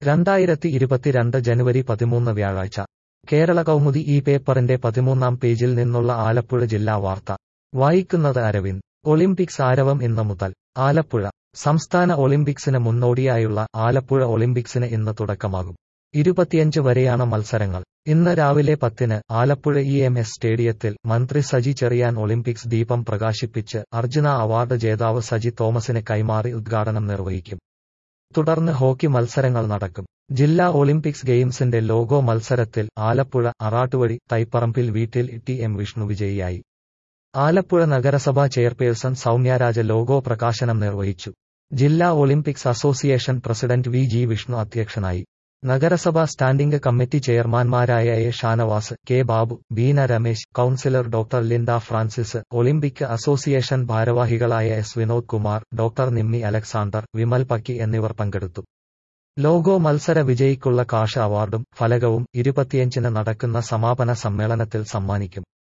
രണ്ടായിരത്തി ഇരുപത്തിരണ്ട് ജനുവരി പതിമൂന്ന് വ്യാഴാഴ്ച കേരള കൗമുദി ഈ പേപ്പറിന്റെ പതിമൂന്നാം പേജിൽ നിന്നുള്ള ആലപ്പുഴ ജില്ലാ വാർത്ത വായിക്കുന്നത് അരവിന്ദ് ഒളിമ്പിക്സ് ആരവം ഇന്ന് മുതൽ ആലപ്പുഴ സംസ്ഥാന ഒളിമ്പിക്സിന് മുന്നോടിയായുള്ള ആലപ്പുഴ ഒളിമ്പിക്സിന് ഇന്ന് തുടക്കമാകും ഇരുപത്തിയഞ്ച് വരെയാണ് മത്സരങ്ങൾ ഇന്ന് രാവിലെ പത്തിന് ആലപ്പുഴ ഇ എം എസ് സ്റ്റേഡിയത്തിൽ മന്ത്രി സജി ചെറിയാൻ ഒളിമ്പിക്സ് ദീപം പ്രകാശിപ്പിച്ച് അർജുന അവാർഡ് ജേതാവ് സജി തോമസിന് കൈമാറി ഉദ്ഘാടനം നിർവഹിക്കും തുടർന്ന് ഹോക്കി മത്സരങ്ങൾ നടക്കും ജില്ലാ ഒളിമ്പിക്സ് ഗെയിംസിന്റെ ലോഗോ മത്സരത്തിൽ ആലപ്പുഴ അറാട്ടുവഴി തൈപ്പറമ്പിൽ വീട്ടിൽ ടി എം വിഷ്ണു വിജയിയായി ആലപ്പുഴ നഗരസഭാ ചെയർപേഴ്സൺ സൗമ്യരാജ ലോഗോ പ്രകാശനം നിർവഹിച്ചു ജില്ലാ Olympics association president V G Vishnu അധ്യക്ഷനായി നഗരസഭാ സ്റ്റാൻഡിംഗ് കമ്മിറ്റി ചെയർമാൻമാരായ A Shanavas K Babu Beena Ramesh councillor doctor Linda Francis Olympic association ഭാരവാഹികളായ എസ് വിനോദ് കുമാർ ഡോക്ടർ നിമ്മി അലക്സാണ്ടർ വിമൽ പക്കി എന്നിവർ പങ്കെടുത്തു ലോഗോ മത്സര വിജയിക്കുള്ള കാഷ അവാർഡും ഫലകവും ഇരുപത്തിയഞ്ചിന് നടക്കുന്ന സമാപന സമ്മേളനത്തിൽ സമ്മാനിക്കും